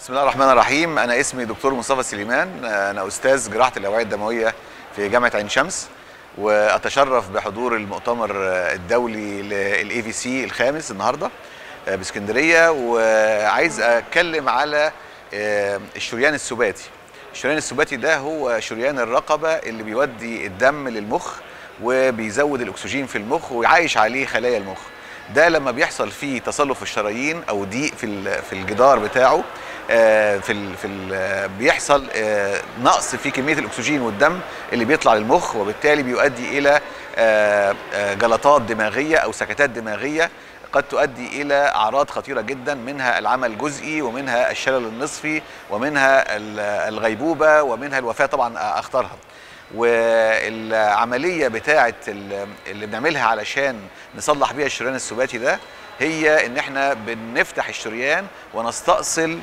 بسم الله الرحمن الرحيم انا اسمي دكتور مصطفى سليمان انا استاذ جراحه الاوعيه الدمويه في جامعه عين شمس واتشرف بحضور المؤتمر الدولي للاي في سي الخامس النهارده باسكندريه وعايز اتكلم على الشريان السباتي الشريان السباتي ده هو شريان الرقبه اللي بيودي الدم للمخ وبيزود الاكسجين في المخ ويعايش عليه خلايا المخ ده لما بيحصل فيه تصلف الشرايين او ضيق في في الجدار بتاعه في ال في ال بيحصل نقص في كميه الاكسجين والدم اللي بيطلع للمخ وبالتالي بيؤدي الى جلطات دماغيه او سكتات دماغيه قد تؤدي الى اعراض خطيره جدا منها العمى الجزئي ومنها الشلل النصفي ومنها الغيبوبه ومنها الوفاه طبعا اخطرها والعمليه بتاعه اللي بنعملها علشان نصلح بيها الشريان السباتي ده هي ان احنا بنفتح الشريان ونستأصل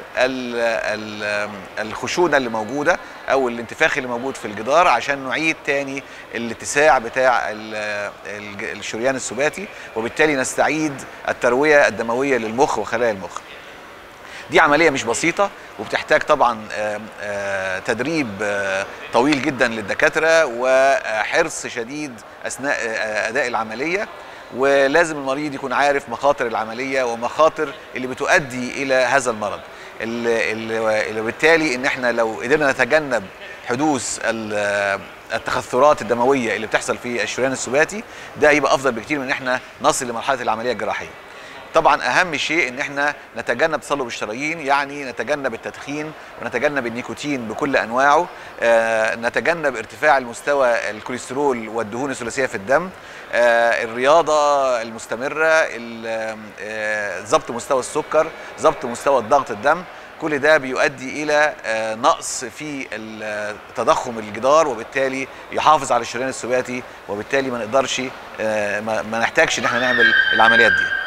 الخشونه اللي موجوده او الانتفاخ اللي موجود في الجدار عشان نعيد تاني الاتساع بتاع الشريان السباتي وبالتالي نستعيد الترويه الدمويه للمخ وخلايا المخ. دي عمليه مش بسيطه وبتحتاج طبعا تدريب طويل جدا للدكاتره وحرص شديد اثناء اداء العمليه ولازم المريض يكون عارف مخاطر العمليه ومخاطر اللي بتؤدي الى هذا المرض اللي بالتالي ان احنا لو قدرنا نتجنب حدوث التخثرات الدمويه اللي بتحصل في الشريان السباتي ده يبقى افضل بكتير من ان احنا نصل لمرحله العمليه الجراحيه طبعا اهم شيء ان احنا نتجنب تصلب الشرايين يعني نتجنب التدخين ونتجنب النيكوتين بكل انواعه آه نتجنب ارتفاع المستوى الكوليسترول والدهون الثلاثيه في الدم آه الرياضه المستمره ضبط آه مستوى السكر ضبط مستوى ضغط الدم كل ده بيؤدي الى نقص في تضخم الجدار وبالتالي يحافظ على الشريان السباتي وبالتالي ما نقدرش ما نحتاجش ان احنا نعمل العمليات دي